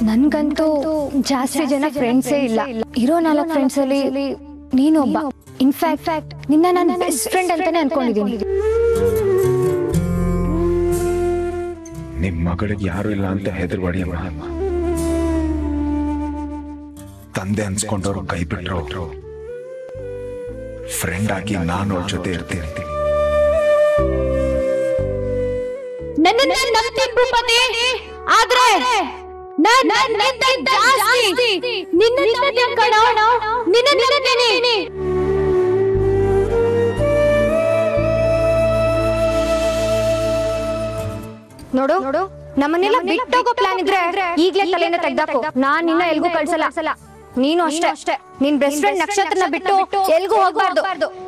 ನನ್ಗಂತೂ ಜಾಸ್ತಿ ಜನ ಫ್ರೆಂಡ್ಸೇ ಇಲ್ಲ ಇರೋ ನಾಲ್ಕು ಫ್ರೆಂಡ್ಸ್ ಅಲ್ಲಿ ನೀನು ಒಬ್ಬ ಇನ್ಫ್ಯಾಕ್ಟ್ ನಿನ್ನ ನನ್ನ ಬೆಸ್ಟ್ ಫ್ರೆಂಡ್ ಅಂತಾನೆ ಅನ್ಕೊಂಡಿದ್ದೀನಿ ನಿಮ್ ಮಗಳಿಗೆ ಯಾರು ಇಲ್ಲ ಅಂತ ಹೆದರ್ ಹೊಡಿಯಮ್ಮ ತಂದೆ ಅನ್ಸ್ಕೊಂಡವ್ರು ಕೈ ಬಿಟ್ರು ಫ್ರೆಂಡ್ ಆಗಿ ನಾನು ಅವ್ರ ಜೊತೆ ಇರ್ತೀನಿ ನನ್ನನ್ನ ನಂಬ್ತೀನಿ ಭೂಪತಿ ಆದ್ರೆ ನಾನ್ ನನ್ನಿಂದ ಜಾಸ್ತಿ ನಿನ್ನ ನಂಬ್ತೀನಿ ಕಣೋ ನಿನ್ನ ನಂಬ್ತೀನಿ ನೋಡು ನೋಡು ನಮ್ಮನ್ನೆಲ್ಲ ಬಿಟ್ಟೋಗೋ ಪ್ಲಾನ್ ಇದ್ರೆ ಈಗ್ಲೇ ತಲೆನ ತೆಗ್ದಾಕು ನಾನ್ ನಿನ್ನ ಎಲ್ಗೂ ಕಳ್ಸಲ್ಲ ನೀನು ಅಷ್ಟೇ ಅಷ್ಟೇ ನಿನ್ ಬೆಸ್ಟ್ ಫ್ರೆಂಡ್ ನಕ್ಷತ್ರನ ಬಿಟ್ಟು ಎಲ್ಗೂ ಹೋಗ್ಬಾರ್ದು